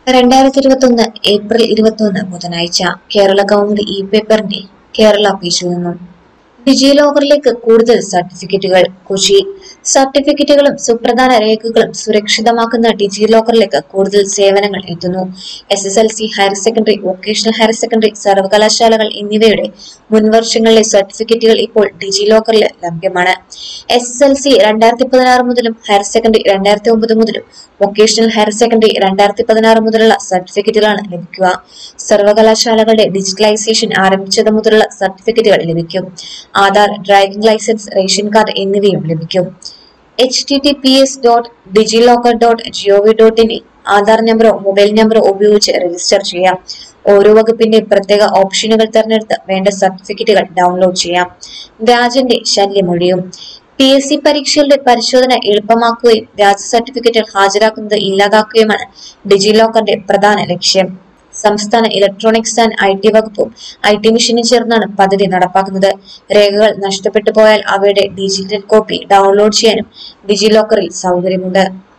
രണ്ടായിരത്തി ഇരുപത്തൊന്ന് ഏപ്രിൽ ഇരുപത്തൊന്ന് ബുധനാഴ്ച കേരള കൗമുദി ഇ പേപ്പറിന്റെ കേരള പേജിൽ നിന്നും ഡിജി ലോക്കറിലേക്ക് കൂടുതൽ സർട്ടിഫിക്കറ്റുകൾ കൊച്ചി സർട്ടിഫിക്കറ്റുകളും സുപ്രധാന രേഖകളും സുരക്ഷിതമാക്കുന്ന ഡിജി ലോക്കറിലേക്ക് കൂടുതൽ സേവനങ്ങൾ എത്തുന്നു S S L C higher secondary vocational higher secondary സർവകലാശാലകൾ എന്നിവയുടെ മുൻവർഷങ്ങളിലെ സർട്ടിഫിക്കറ്റുകൾ ഇപ്പോൾ ഡിജി ലോക്കറിൽ ലഭ്യമാണ് എസ് എസ് എൽ സി രണ്ടായിരത്തി പതിനാറ് മുതലും ഹയർ സെക്കൻഡറി രണ്ടായിരത്തി ഒമ്പത് മുതലും വൊക്കേഷണൽ ഹയർ സെക്കൻഡറി രണ്ടായിരത്തി പതിനാറ് മുതലുള്ള സർട്ടിഫിക്കറ്റുകളാണ് ലഭിക്കുക സർവകലാശാലകളുടെ ഡിജിറ്റലൈസേഷൻ ആരംഭിച്ചത് മുതലുള്ള സർട്ടിഫിക്കറ്റുകൾ ലഭിക്കും Aadhaar driving licence ration card എന്നിവയും ലഭിക്കും H T T P S dot DigiLocker dot gov dot in Aadhaar നമ്പറോ മൊബൈൽ നമ്പറോ ഉപയോഗിച്ച് രജിസ്റ്റർ ചെയ്യാം ഓരോ വകുപ്പിന്റെ പ്രത്യേക ഓപ്ഷനുകൾ തിരഞ്ഞെടുത്ത് വേണ്ട സർട്ടിഫിക്കറ്റുകൾ ഡൗൺലോഡ് ചെയ്യാം വ്യാജന്റെ ശല്യമൊഴിയും പി എസ് സി പരീക്ഷകളുടെ പരിശോധന എളുപ്പമാക്കുകയും വ്യാജ സർട്ടിഫിക്കറ്റുകൾ ഹാജരാക്കുന്നത് ഇല്ലാതാക്കുകയുമാണ് ഡിജി ലോക്കറിന്റെ പ്രധാന ലക്ഷ്യം സംസ്ഥാന ഇലക്ട്രോണിക്സ് ആൻഡ് ഐ ടി വകുപ്പും ഐ ടി മിഷനും ചേർന്നാണ് പദ്ധതി നടപ്പാക്കുന്നത് രേഖകൾ നഷ്ടപ്പെട്ടു പോയാൽ അവയുടെ ഡിജിറ്റൽ കോപ്പി ഡൗൺലോഡ് ചെയ്യാനും ഡിജി ലോക്കറിൽ സൗകര്യമുണ്ട്